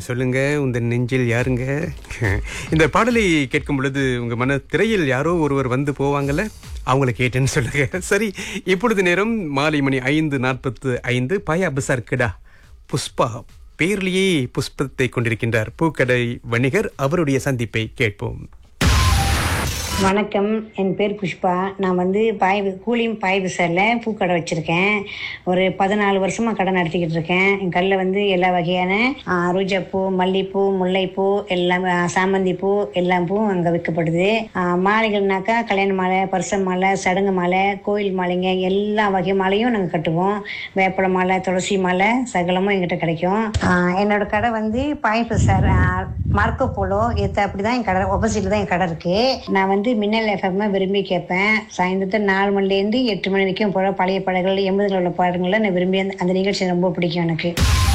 சொல்லுங்க உந்த நெஞ்சில் யாருங்க இந்த பாடலை கேட்கும் பொழுது உங்க மன திரையில் யாரோ ஒருவர் வந்து போவாங்கல்ல அவங்கள கேட்டேன்னு சொல்லுங்க சரி இப்பொழுது நேரம் மாலை மணி ஐந்து நாற்பத்து ஐந்து பயா பசார் கிடா புஷ்பா பேர்லேயே புஷ்பத்தை கொண்டிருக்கின்றார் பூக்கடை வணிகர் அவருடைய சந்திப்பை கேட்போம் வணக்கம் என் பேர் புஷ்பா நான் வந்து பாய் கூலியும் பாய் பசாரில் பூக்கடை வச்சுருக்கேன் ஒரு பதினாலு வருஷமாக கடை நடத்திக்கிட்டு இருக்கேன் என் கடையில் வந்து எல்லா வகையான ஆ, ரோஜாப்பூ மல்லிப்பூ முல்லைப்பூ எல்லாம் ஆ, சாமந்தி பூ எல்லா பூவும் அங்கே விற்கப்படுது ஆ, மாலைகள்னாக்கா கல்யாண மாலை பரிச மாலை சடங்கு மாலை கோயில் மாலைங்க எல்லா வகை மாலையும் நாங்கள் கட்டுவோம் வேப்பல மாலை துளசி மாலை சகலமும் எங்கிட்ட கிடைக்கும் ஆ, என்னோட கடை வந்து பாய் பசார் ஆ, மார்க்கோ போலோ ஏத்த அப்படிதான் என் கடை ஆப்போசிட்ல தான் என் கடை இருக்கு நான் வந்து மின்னல் எஃப்எம் விரும்பி கேட்பேன் சாயந்தரத்தில் நாலு மணிலேருந்து எட்டு மணி வரைக்கும் போல பழைய பாடல்கள் எண்பதுல உள்ள பாடல்களை நான் விரும்பி அந்த- அந்த நிகழ்ச்சி ரொம்ப பிடிக்கும் எனக்கு